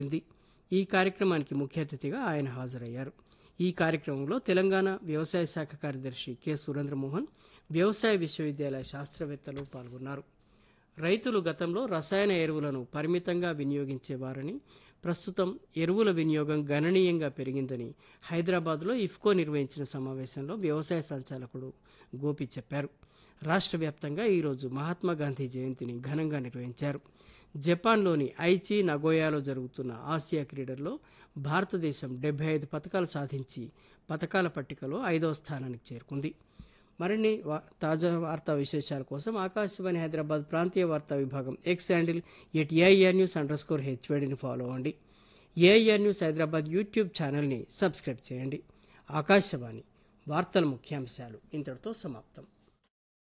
ఉంది ఈ కార్యక్రమానికి ముఖ్య అతిథిగా ఆయన హాజరయ్యారు ఈ కార్యక్రమంలో తెలంగాణ వ్యవసాయ శాఖ కార్యదర్శి కె సురేంద్రమోహన్ వ్యవసాయ విశ్వవిద్యాలయ శాస్త్రవేత్తలు పాల్గొన్నారు రైతులు గతంలో రసాయన ఎరువులను పరిమితంగా వినియోగించేవారని ప్రస్తుతం ఎరువుల వినియోగం గణనీయంగా పెరిగిందని హైదరాబాద్లో ఇఫ్కో నిర్వహించిన సమావేశంలో వ్యవసాయ సంచాలకుడు గోపి చెప్పారు రాష్ట్ర వ్యాప్తంగా ఈరోజు మహాత్మా గాంధీ జయంతిని ఘనంగా నిర్వహించారు జపాన్లోని ఐచి నగోయాలో జరుగుతున్న ఆసియా క్రీడల్లో భారతదేశం డెబ్బై ఐదు పథకాలు సాధించి పథకాల పట్టికలో ఐదవ స్థానానికి చేరుకుంది మరిన్ని వా- తాజా వార్తా విశేషాల కోసం ఆకాశవాణి హైదరాబాద్ ప్రాంతీయ వార్తా విభాగం X handle at AIR news under score హెచ్వేడిని ఫాలో అవ్వండి ఏఐఆర్ న్యూస్ హైదరాబాద్ యూట్యూబ్ ఛానల్ని సబ్స్క్రైబ్ చేయండి ఆకాశవాణి వార్తల ముఖ్యాంశాలు ఇంతటితో సమాప్తం